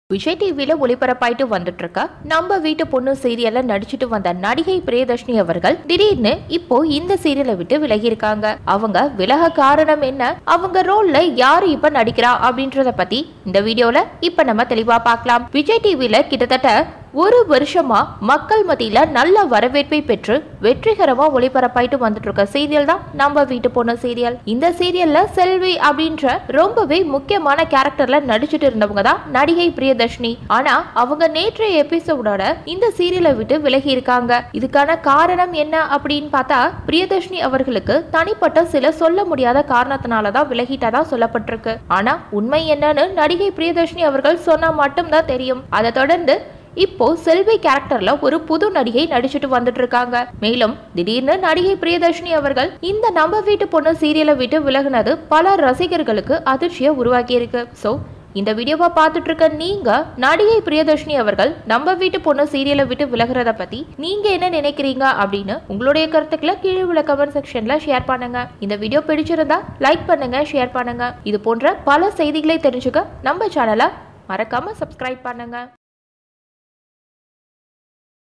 விஜய் டிவியில ஒளிபரப்பாயிட்டு வந்துட்டு இருக்க நம்ம வீட்டு பொண்ணு சீரியல்ல நடிச்சிட்டு வந்த நடிகை பிரியதர்ஷினி அவர்கள் திடீர்னு இப்போ இந்த சீரியலை விட்டு விலகி இருக்காங்க அவங்க விலக காரணம் என்ன அவங்க ரோல்ல யாரு இப்ப நடிக்கிறா அப்படின்றத பத்தி இந்த வீடியோல இப்ப நம்ம தெளிவா பார்க்கலாம் விஜய் டிவியில கிட்டத்தட்ட ஒரு வருஷமா மக்கள் மத்தியில நல்ல வரவேற்பை பெற்று வெற்றிகரமா ஒளிபரப்பாயிட்டு வந்துட்டு இருக்க சீரியல் தான் நம்ம வீட்டு பொண்ணு சீரியல் இந்த சீரியல்ல செல்வி அப்படின்ற ரொம்பவே முக்கியமான கேரக்டர்ல நடிச்சிட்டு இருந்தவங்க தான் நடிகை பிரியதர்ஷினி ஆனா அவங்க நேற்றைய எபிசோடோட இந்த சீரியலை விட்டு விலகி இருக்காங்க இதுக்கான காரணம் என்ன அப்படின்னு பார்த்தா பிரியதர்ஷினி அவர்களுக்கு தனிப்பட்ட சில சொல்ல முடியாத காரணத்தினால தான் விலகிட்டதா சொல்லப்பட்டிருக்கு ஆனா உண்மை என்னன்னு நடிகை பிரியதர்ஷினி அவர்கள் சொன்னா மட்டும்தான் தெரியும் அதை தொடர்ந்து இப்போ செல்வி கேரக்டர்ல ஒரு புது நடிகை நடிச்சிட்டு வந்துட்டு இருக்காங்க மேலும் திடீர்னு நடிகை பிரியதர்ஷினி அவர்கள் இந்த நம்ம வீட்டு பொண்ணு சீரியலை விட்டு விலகுனது பல ரசிகர்களுக்கு அதிர்ச்சியை உருவாக்கி இருக்கு சோ இந்த வீடியோவை பார்த்துட்டு இருக்க நீங்க நடிகை பிரியதர்ஷினி அவர்கள் நம்ம வீட்டு பொண்ணு சீரியலை விட்டு விலகுறத பத்தி நீங்க என்ன நினைக்கிறீங்க அப்படின்னு உங்களுடைய கருத்துக்களை கீழே உள்ள கமெண்ட் செக்ஷன்ல ஷேர் பண்ணுங்க இந்த வீடியோ பிடிச்சிருந்தா லைக் பண்ணுங்க ஷேர் பண்ணுங்க இது போன்ற பல செய்திகளை தெரிஞ்சுக்க நம்ம சேனலை மறக்காம சப்ஸ்கிரைப் பண்ணுங்க